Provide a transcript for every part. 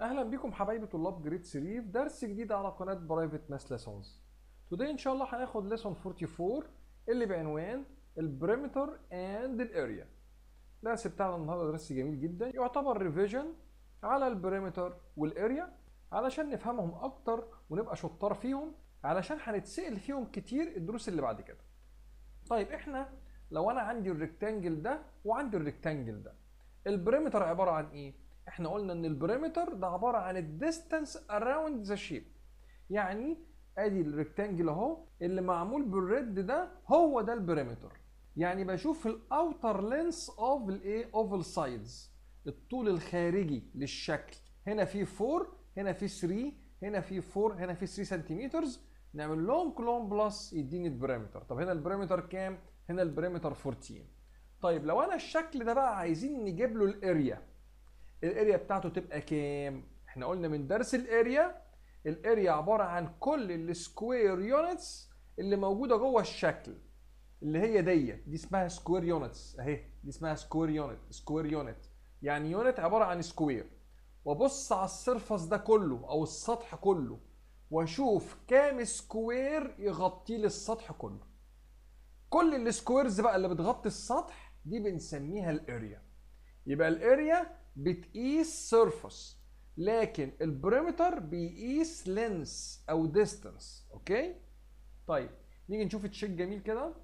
اهلا بكم حبايبي طلاب جريد 3 في درس جديد على قناه برايفت ماس ليسونز توداي ان شاء الله هناخد ليسون 44 اللي بعنوان البريمتر اند الاريا الدرس بتاعنا النهارده درس جميل جدا يعتبر ريفيجن على البريمتر والاريا علشان نفهمهم اكتر ونبقى شطار فيهم علشان هنتسال فيهم كتير الدروس اللي بعد كده طيب احنا لو انا عندي الريكتانجل ده وعندي الريكتانجل ده البريمتر عباره عن ايه احنا قلنا ان البريمتر ده عباره عن الديستانس اراوند ذا شيب يعني ادي الريكتانجل اهو اللي معمول بالريد ده هو ده البريمتر يعني بشوف الاوتر لينس اوف الايه اوف السايدز الطول الخارجي للشكل هنا في 4 هنا في 3 هنا في 4 هنا في 3 سنتيمتر نعمل لهم كلون بلس يديني البريمتر طب هنا البريمتر كام هنا البريمتر 14 طيب لو انا الشكل ده بقى عايزين نجيب له الاريا الاريا بتاعته تبقى كام احنا قلنا من درس الاريا الاريا عباره عن كل السكوير يونتس اللي موجوده جوه الشكل اللي هي ديت دي اسمها سكوير يونتس اهي دي اسمها سكوير يونت سكوير يونت يعني يونت عباره عن سكوير وابص على السيرفس ده كله او السطح كله واشوف كام سكوير يغطي لي السطح كله كل السكويرز بقى اللي بتغطي السطح دي بنسميها الاريا يبقى الاريا بتقيس سيرفس لكن البريمتر بيقيس لينس او ديستانس اوكي طيب نيجي نشوف تشيك جميل كده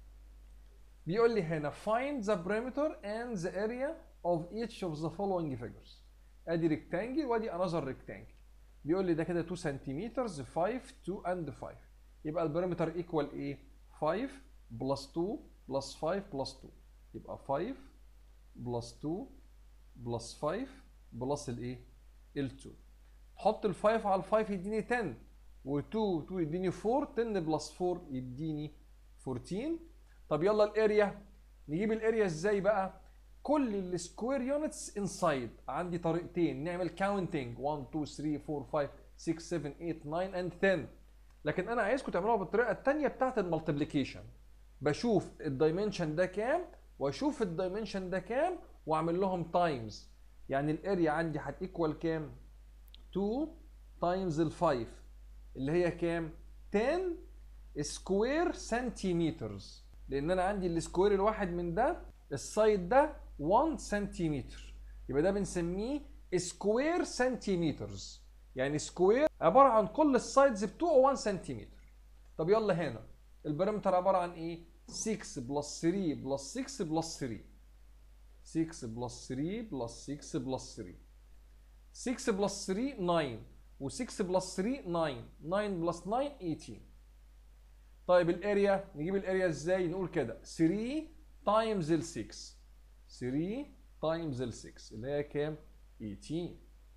بيقول لي هنا find the perimeter and the area of each of the following figures ادي ريكتانجل وادي another rectangle بيقول لي ده كده 2 سنتيمتر 5 2 and 5 يبقى البريمتر ايكوال ايه 5 بلس 2 بلس 5 بلس 2 يبقى 5 بلس 2 بلس 5 بلس الايه ال 2 حط ال 5 على ال 5 يديني 10 و2 2 يديني 4 10 بلس 4 يديني 14 طب يلا الاريا نجيب الاريا ازاي بقى كل السكوير يونتس انسايد عندي طريقتين نعمل كاونتنج 1 2 3 4 5 6 7 8 9 and 10 لكن انا عايزكم تعملوها بالطريقه الثانيه بتاعت المالتيبليكيشن بشوف الدايمنشن ده كام واشوف الدايمنشن ده كام واعمل لهم تايمز يعني الاريا عندي هتيكوال كام 2 تايمز ال 5 اللي هي كام 10 سكوير سنتيمترز لان انا عندي السكوير الواحد من ده السايد ده 1 سنتيمتر يبقى ده بنسميه سكوير سنتيمترز يعني سكوير عباره عن كل السايدز بتوعه 1 سنتيمتر طب يلا هنا البريمتر عباره عن ايه 6 بلس 3 بلس 6 بلس 3 6 بلس 3 بلس 6 بلس 3 6 بلس 3 9 و6 بلس 3 9 9 بلس 9 18 طيب الاريا نجيب الاريا ازاي نقول كده 3 تايمز ال 6 3 تايمز ال 6 اللي هي كام 18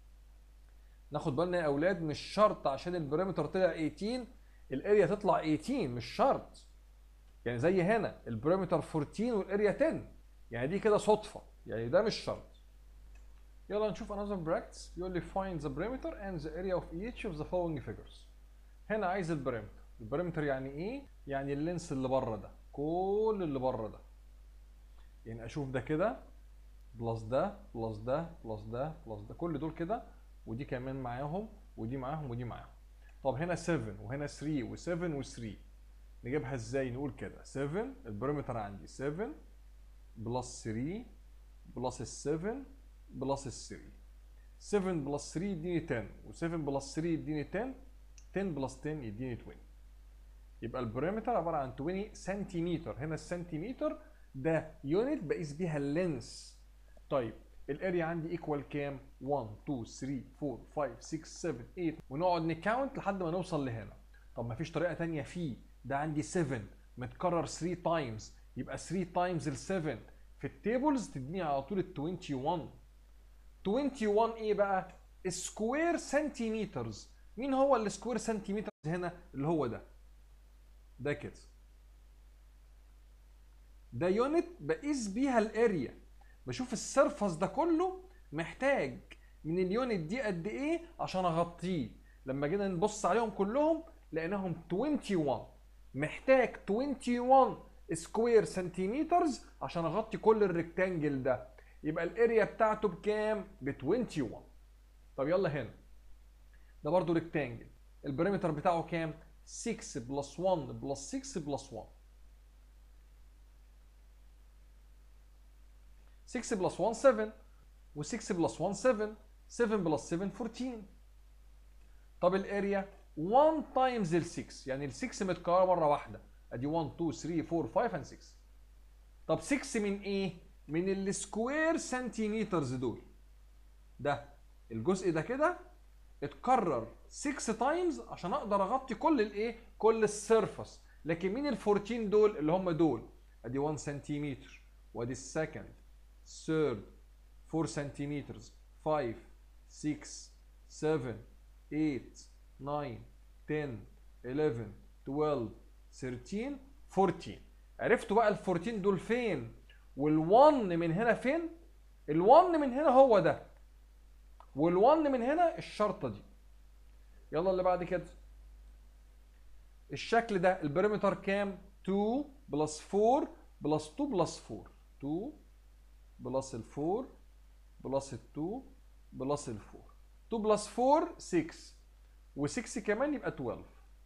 ناخد بالنا يا اولاد مش شرط عشان البريمتر طلع 18 الاريا تطلع 18 مش شرط يعني زي هنا البريمتر 14 والاريا 10 يعني دي كده صدفه يعني ده مش شرط يلا نشوف another practice بيقول لي find the perimeter and the area of each of the following figures هنا عايز البريمتر البريمتر يعني ايه يعني اللينس اللي بره ده كل اللي بره ده يعني اشوف ده كده بلس ده بلس ده بلس ده بلس ده كل دول كده ودي كمان معاهم ودي معاهم ودي معاهم طب هنا 7 وهنا 3 و7 و3 نجيبها ازاي نقول كده 7 البريمتر عندي 7 بلس 3 بلس ال 7 بلس ال 3 7 بلس 3 يديني 10 و7 بلس 3 يديني 10 10 بلس 10 يديني 20 يبقى البريمتر عباره عن 20 سنتيمتر هنا السنتيمتر ده يونت بقيس بيها اللينس طيب الاريا عندي ايكوال كام 1 2 3 4 5 6 7 8 ونقعد نكاونت لحد ما نوصل لهنا طب ما فيش طريقه ثانيه فيه ده عندي 7 متكرر 3 تايمز يبقى 3 تايمز ال 7 في التيبلز تديني على طول ال 21 21 ايه بقى سكوير سنتيمترز مين هو السكوير سنتيمترز هنا اللي هو ده ده كده ده يونت بقيس بيها الاريا بشوف السيرفس ده كله محتاج من اليونت دي قد ايه عشان اغطيه لما جينا نبص عليهم كلهم لقيناهم 21 محتاج 21 سكوير سنتيمترز عشان اغطي كل الريكتانجل ده يبقى الاريا بتاعته بكام ب 21 طب يلا هنا ده برضو ريكتانجل البريمتر بتاعه كام 6 بلس 1 بلس 6 بلس 1 6 بلس 1 7 و6 بلس 1 7 7 بلس 7 14 طب الاريا 1 تايمز ال 6 يعني ال 6 متكرره مره واحده ادي 1 2 3 4 5 and 6 طب 6 من ايه؟ من السكوير سنتيمترز دول ده الجزء ده كده اتكرر 6 تايمز عشان اقدر اغطي كل الايه؟ كل السيرفس لكن مين ال 14 دول اللي هم دول؟ ادي 1 سنتيمتر وادي السكند ثيرد 4 سنتيمتر 5 6 7 8 9 10 11 12 13 14 عرفتوا بقى ال 14 دول فين وال1 من هنا فين ال1 من هنا هو ده وال1 من هنا الشرطه دي يلا اللي بعد كده الشكل ده البريمتر كام 2 بلس 4 بلس 2 بلس 4 2 بلس ال 4 بلس ال 2 بلس ال 4 2 بلس 4 6 و6 كمان يبقى 12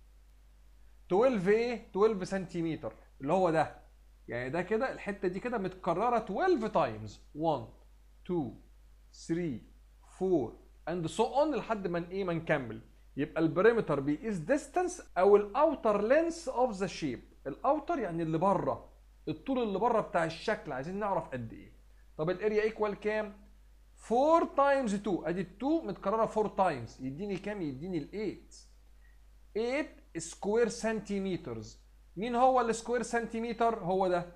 12 ايه 12 سنتيمتر اللي هو ده يعني ده كده الحته دي كده متكرره 12 تايمز 1 2 3 4 اند سو اون لحد ما ايه ما نكمل يبقى البريمتر بيقيس ديستانس او الاوتر لينس اوف ذا شيب الاوتر يعني اللي بره الطول اللي بره بتاع الشكل عايزين نعرف قد ايه طب الاريا ايكوال كام 4 تايمز 2 ادي 2 متكرره 4 تايمز يديني كام يديني ال 8 8 سكوير سنتيمترز مين هو السكوير سنتيمتر هو ده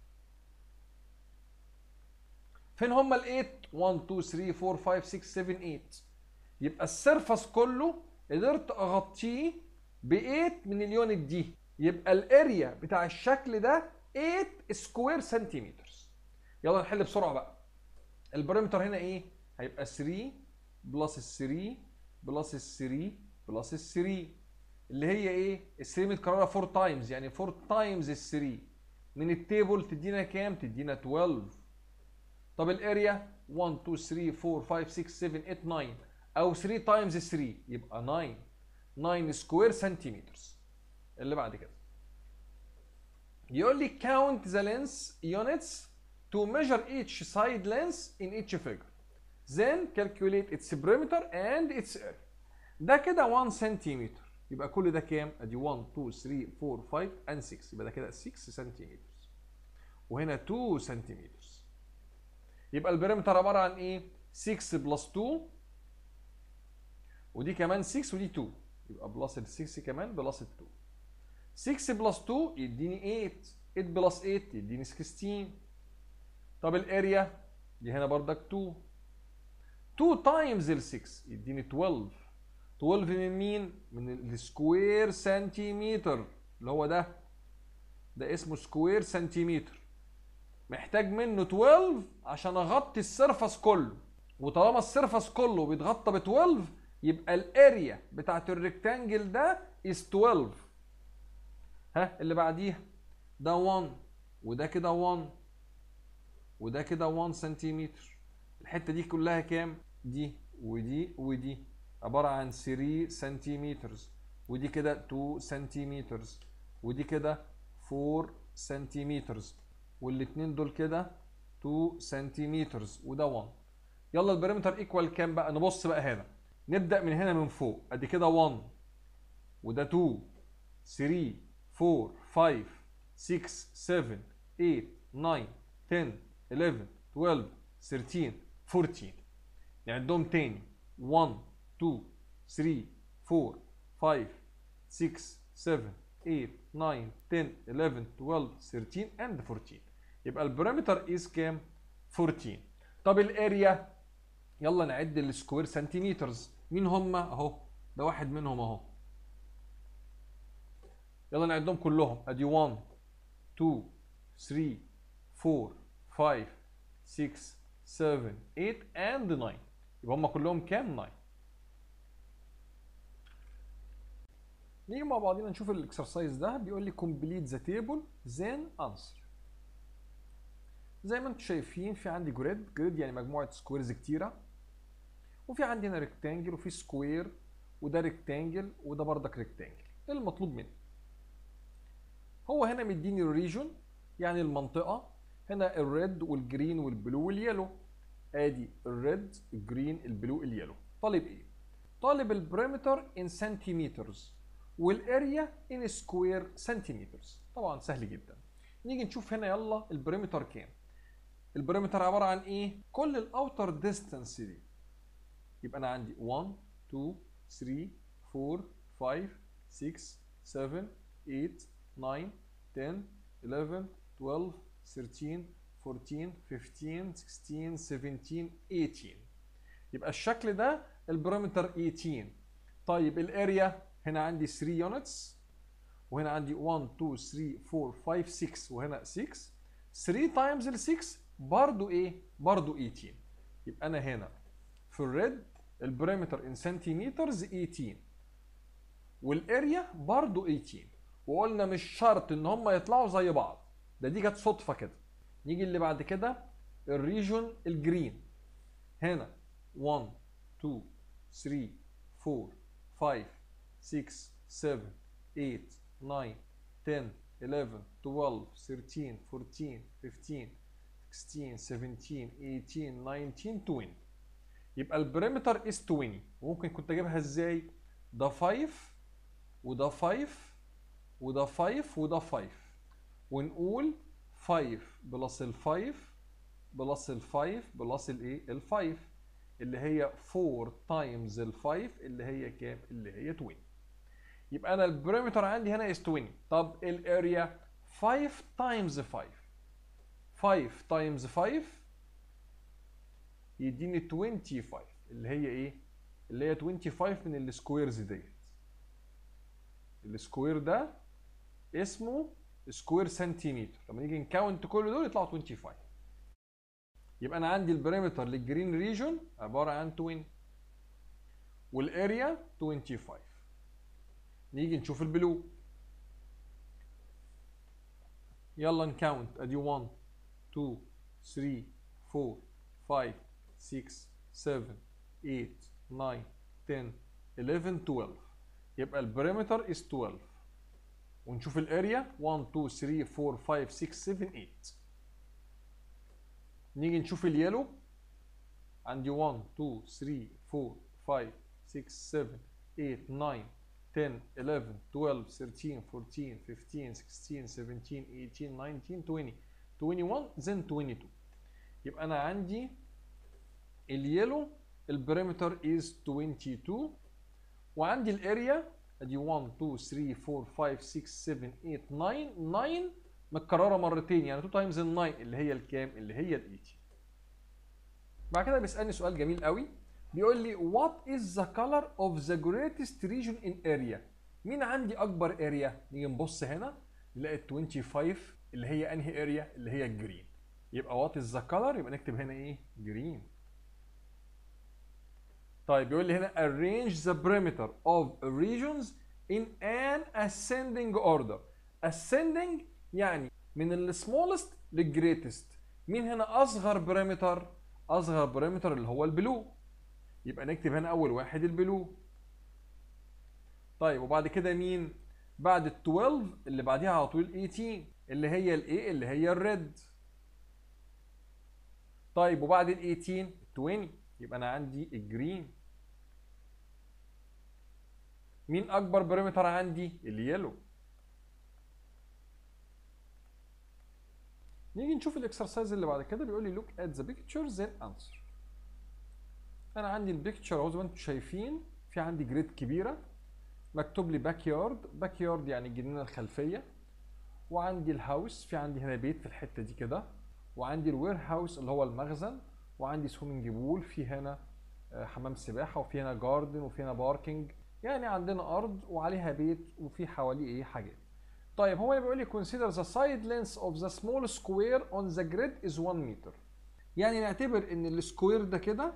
فين هم ال 8 1 2 3 4 5 6 7 8 يبقى السيرفس كله قدرت اغطيه ب 8 من اليونت دي يبقى الاريا بتاع الشكل ده 8 سكوير سنتيمتر يلا نحل بسرعه بقى البارامتر هنا ايه هيبقى 3 بلس ال 3 بلس ال 3 بلس ال 3 اللي هي ايه ال 3 متكرره 4 تايمز يعني 4 تايمز ال 3 من التيبل تدينا كام تدينا 12 طب الاريا 1 2 3 4 5 6 7 8 9 او 3 تايمز 3 يبقى 9 9 سكوير سنتيمتر اللي بعد كده يقول لي count the length units to measure each side length in each figure then calculate its perimeter and its area ده كده 1 سنتيمتر يبقى كل ده كام ادي 1 2 3 4 5 and 6 يبقى ده كده 6 سنتيمتر وهنا 2 سنتيمتر يبقى البريمتر عباره عن ايه 6 بلس 2 ودي كمان 6 ودي 2 يبقى بلس ال 6 كمان بلس ال 2 6 بلس 2 يديني 8 8 بلس 8 يديني 16 طب الاريا دي هنا بردك 2 2 تايمز ال 6 يديني 12 12 من مين؟ من السكوير سنتيمتر اللي هو ده ده اسمه سكوير سنتيمتر محتاج منه 12 عشان اغطي السيرفس كله وطالما السيرفس كله بيتغطى ب 12 يبقى الاريا بتاعت الريكتانجل ده از 12 ها اللي بعديها ده 1 وده كده 1 وده كده 1 سنتيمتر الحته دي كلها كام دي ودي ودي عباره عن 3 سنتيمتر ودي كده 2 سنتيمتر ودي كده 4 سنتيمتر والاثنين دول كده 2 سنتيمتر وده 1 يلا البريمتر ايكوال كام بقى نبص بقى هنا نبدا من هنا من فوق ادي كده 1 وده 2 3 4 5 6 7 8 9 10 11 12 13 14 نعدهم تاني 1 2 3 4 5 6 7 8 9 10 11 12 13 and 14 يبقى البريمتر از كام 14 طب الاريا يلا نعد السكوير سنتيمترز مين هم اهو ده واحد منهم اهو يلا نعدهم كلهم ادي 1 2 3 4 5 6 7 8 and 9 يبقى هم كلهم كام 9 نيجي مع بعضينا نشوف الاكسرسايز ده بيقول لي complete the table then answer زي ما انتم شايفين في عندي جريد جريد يعني مجموعه سكويرز كتيره وفي عندي هنا ريكتانجل وفي سكوير وده ريكتانجل وده بردك ريكتانجل ايه المطلوب مني هو هنا مديني الريجون يعني المنطقه هنا الريد والجرين والبلو واليلو ادي الريد الجرين البلو اليلو طالب ايه طالب البريمتر ان سنتيمترز والاريا ان سكوير سنتيمترز طبعا سهل جدا نيجي نشوف هنا يلا البريمتر كام البريمتر عباره عن ايه كل الاوتر ديستانس دي يبقى انا عندي 1 2 3 4 5 6 7 8 9 10 11 12 13 14 15 16 17 18 يبقى الشكل ده البارامتر 18 طيب الاريا هنا عندي 3 يونتس وهنا عندي 1 2 3 4 5 6 وهنا 6 3 تايمز ال 6 برضو ايه برضو 18 يبقى انا هنا في الريد البريمتر ان سنتيمترز 18 والاريا برضو 18 وقلنا مش شرط ان هم يطلعوا زي بعض ده دي كانت صدفه كده نيجي اللي بعد كده الريجون الجرين هنا 1 2 3 4 5 6 7 8 9 10 11 12 13 14 15 16 17 18 19 20 يبقى البريمتر از 20 ممكن كنت اجيبها ازاي ده 5 وده 5 وده 5 وده 5 ونقول 5 بلس ال 5 بلس ال 5 بلس الايه ال 5 اللي هي 4 تايمز ال 5 اللي هي كام اللي هي 20 يبقى انا البريمتر عندي هنا از 20 طب الاريا 5 تايمز 5 5 تايمز 5 يديني 25 اللي هي ايه اللي هي 25 من السكويرز ديت السكوير ده اسمه سكوير سنتيمتر لما نيجي نكاونت كل دول يطلعوا 25 يبقى انا عندي البريمتر للجرين ريجون عباره عن 20 والاريا 25 نيجي نشوف البلو يلا نكاونت ادي 1 2 3 4 5 6 7 8 9 10 11 12 يبقى البريمتر از 12 ونشوف الاريا 1 2 3 4 5 6 7 8 نيجي نشوف اليلو عندي 1 2 3 4 5 6 7 8 9 10 11 12 13 14 15 16 17 18 19 20 21 then 22 يبقى انا عندي اليلو البريمتر از 22 وعندي الاريا ادي 1 2 3 4 5 6 7 8 9 9 متكرره مرتين يعني 2 تايمز ال 9 اللي هي الكام اللي هي ال 80 بعد كده بيسالني سؤال جميل قوي بيقول لي what is the color of the greatest region in area مين عندي اكبر اريا نيجي نبص هنا نلاقي 25 اللي هي انهي اريا اللي هي الجرين يبقى what is the color يبقى نكتب هنا ايه جرين طيب يقول لي هنا arrange the perimeter of regions in an ascending order ascending يعني من السمولست للجريتست مين هنا اصغر بريمتر اصغر بريمتر اللي هو البلو يبقى نكتب هنا اول واحد البلو طيب وبعد كده مين بعد ال 12 اللي بعديها على طول 18 اللي هي الايه اللي هي الريد طيب وبعد ال 18 20 يبقى انا عندي الجرين مين اكبر بريمتر عندي اليلو نيجي نشوف الاكسرسايز اللي بعد كده بيقول لي look at the picture then answer انا عندي البيكتشر اهو زي ما انتم شايفين في عندي جريد كبيره مكتوب لي باك يارد باك يارد يعني الجنينه الخلفيه وعندي الهاوس في عندي هنا بيت في الحته دي كده وعندي الوير هاوس اللي هو المخزن وعندي سويمنج بول في هنا حمام سباحه وفي هنا جاردن وفي هنا باركينج يعني عندنا ارض وعليها بيت وفي حواليه ايه حاجات طيب هو بيقول لي consider the side length of the small square on the grid is 1 meter يعني نعتبر ان السكوير ده كده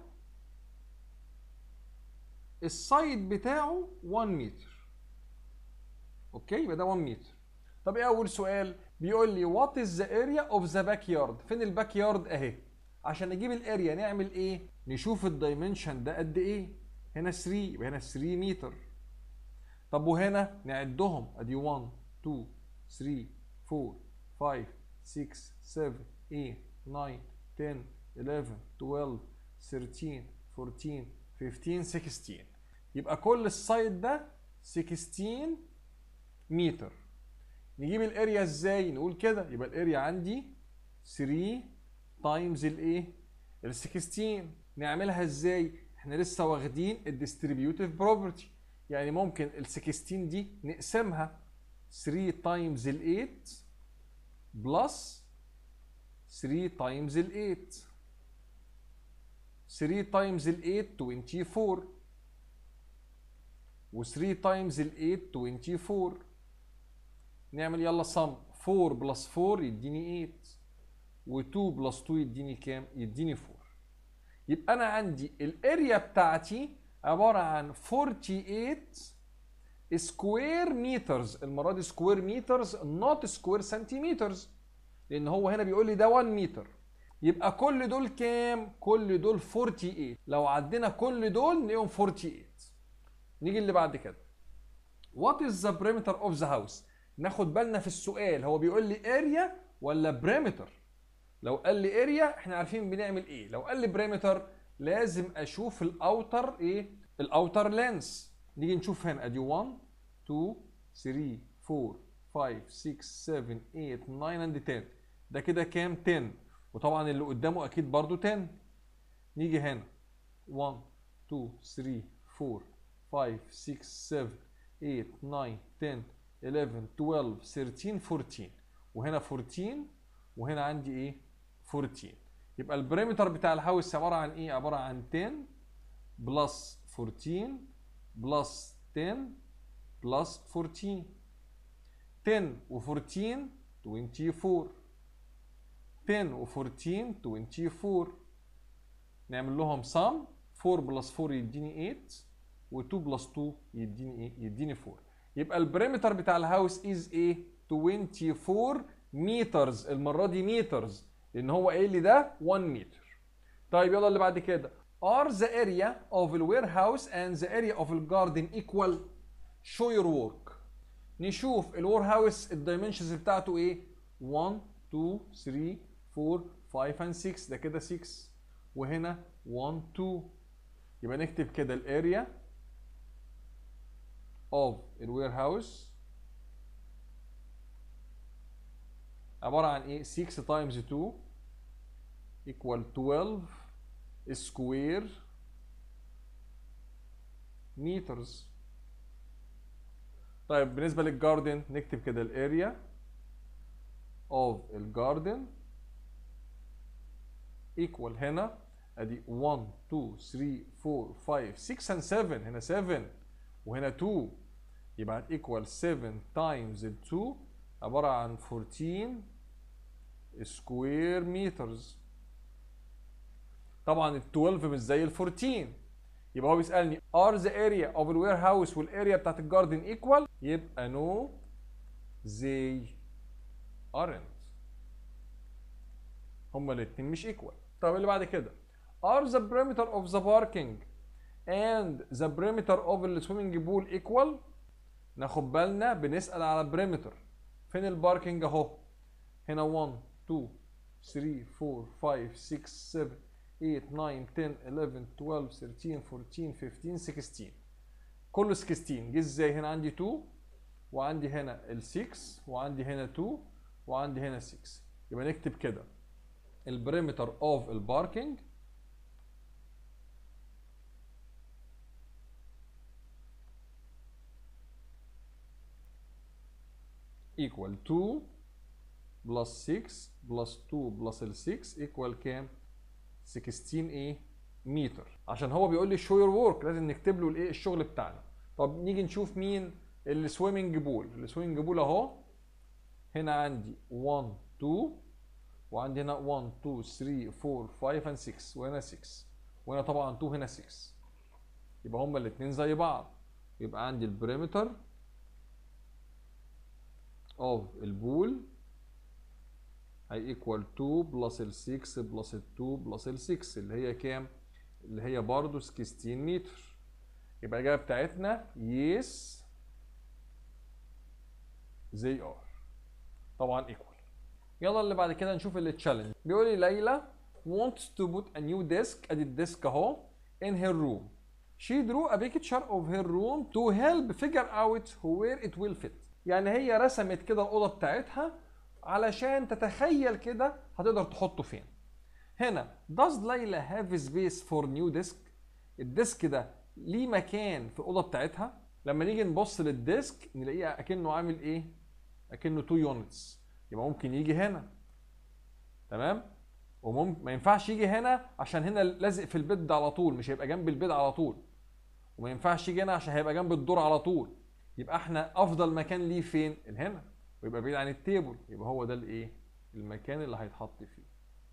السايد بتاعه 1 متر اوكي يبقى ده 1 متر طب ايه اول سؤال بيقول لي what is the area of the backyard فين الباك يارد اهي عشان نجيب الاريا نعمل ايه نشوف الدايمنشن ده قد ايه هنا 3 يبقى هنا 3 متر طب وهنا نعدهم ادي 1 2 3 4 5 6 7 8 9 10 11 12 13 14 15 16 يبقى كل السايد ده 16 متر نجيب الاريا ازاي نقول كده يبقى الاريا عندي 3 تايمز الايه ال 16 نعملها ازاي احنا لسه واخدين الديستريبيوتيف بروبرتي يعني ممكن ال 16 دي نقسمها 3 تايمز ال 8 بلس 3 تايمز ال 8 3 تايمز ال 8 24 و 3 تايمز ال 8 24 نعمل يلا صم 4 بلس 4 يديني 8 و2 بلس 2 يديني كام؟ يديني 4 يبقى انا عندي الاريا بتاعتي عباره عن 48 سكوير مترز المره دي سكوير مترز نوت سكوير سنتيمترز لان هو هنا بيقول لي ده 1 متر يبقى كل دول كام؟ كل دول 48 لو عدينا كل دول نلاقيهم 48 نيجي اللي بعد كده وات از ذا بريمتر اوف ذا هاوس ناخد بالنا في السؤال هو بيقول لي اريا ولا بريمتر لو قال لي اريا احنا عارفين بنعمل ايه لو قال لي بريمتر لازم اشوف الاوتر ايه الاوتر لينس نيجي نشوف هنا ادي 1 2 3 4 5 6 7 8 9 اند 10 ده كده كام 10 وطبعا اللي قدامه اكيد برضو 10 نيجي هنا 1 2 3 4 5 6 7 8 9 10 11 12 13 14 وهنا 14 وهنا عندي ايه 14 يبقى البريمتر بتاع الهاوس عباره عن ايه عباره عن 10 بلس 14 بلس 10 بلس 14 10 و14 24 10 و14 24 نعمل لهم sum 4 بلس 4 يديني 8 و2 بلس 2 يديني ايه يديني 4 يبقى البريمتر بتاع الهاوس از ايه 24 مترز المره دي مترز لان هو قايل لي ده 1 متر طيب يلا اللي بعد كده are the area of the warehouse and the area of the garden equal show your work نشوف الوير هاوس الدايمنشنز بتاعته ايه 1 2 3 4 5 and 6 ده كده 6 وهنا 1 2 يبقى نكتب كده الاريا of الوير هاوس عبارة عن ايه 6 times 2 equal 12 square meters طيب بالنسبة للجاردن نكتب كده الاريا of الجاردن equal هنا ادي 1 2 3 4 5 6 and 7 هنا 7 وهنا 2 يبقى equal 7 times 2 عبارة عن 14 سكوير مترز طبعا ال 12 مش زي ال 14 يبقى هو بيسالني ار ذا اريا اوف الوير هاوس والاريا بتاعت الجاردن ايكوال يبقى نو زي ارنت هما الاثنين مش ايكوال طب اللي بعد كده ار ذا perimeter اوف ذا باركينج اند ذا perimeter اوف السويمنج بول ايكوال ناخد بالنا بنسال على بريمتر فين الباركينج اهو هنا 1 2 3 4 5 6 7 8 9 10 11 12 13 14 15 16 كله 16 جه ازاي هنا عندي 2 وعندي هنا ال 6 وعندي هنا 2 وعندي هنا 6 يبقى نكتب كده البريمتر اوف الباركينج equal 2 بلس 6 بلس 2 بلس ال 6 equal كام 16 ايه متر عشان هو بيقول لي show your work لازم نكتب له الايه الشغل بتاعنا طب نيجي نشوف مين السويمنج بول السويمنج بول اهو هنا عندي 1 2 وعندي هنا 1 2 3 4 5 and 6 وهنا 6 وهنا طبعا 2 هنا 6 يبقى هما الاثنين زي بعض يبقى عندي البريمتر اوف البول هي equal 2 بلس ال 6 بلس ال 2 بلس ال 6 اللي هي كام؟ اللي هي برضه 16 متر يبقى الإجابة بتاعتنا yes they are طبعا equal يلا اللي بعد كده نشوف اللي تشالنج بيقول لي ليلى wants to put a new desk ادي الديسك اهو in her room she drew a picture of her room to help figure out where it will fit يعني هي رسمت كده الأوضة بتاعتها علشان تتخيل كده هتقدر تحطه فين هنا does ليلى have space for new desk الديسك ده ليه مكان في الأوضة بتاعتها لما نيجي نبص للديسك نلاقيه أكنه عامل إيه أكنه 2 يونتس يبقى ممكن يجي هنا تمام وممكن ما ينفعش يجي هنا عشان هنا لازق في البيد على طول مش هيبقى جنب البيد على طول وما ينفعش يجي هنا عشان هيبقى جنب الدور على طول يبقى احنا افضل مكان ليه فين هنا ويبقى بعيد عن التيبل يبقى هو ده الايه المكان اللي هيتحط فيه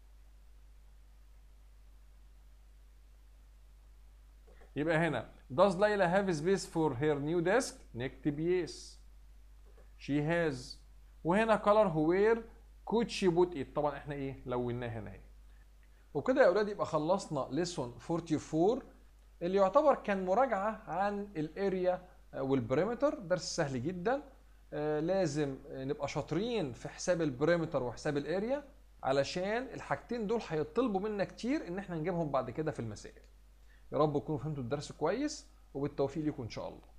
يبقى هنا does ليلى have space for her new desk نكتب yes she has وهنا color where could she put it طبعا احنا ايه لوناه هنا اهي وكده يا اولاد يبقى خلصنا lesson 44 اللي يعتبر كان مراجعه عن الاريا والبريمتر درس سهل جدا آه لازم نبقى شاطرين في حساب البريمتر وحساب الاريا علشان الحاجتين دول هيطلبوا منا كتير ان احنا نجيبهم بعد كده في المسائل يا رب تكونوا فهمتوا الدرس كويس وبالتوفيق ليكم ان شاء الله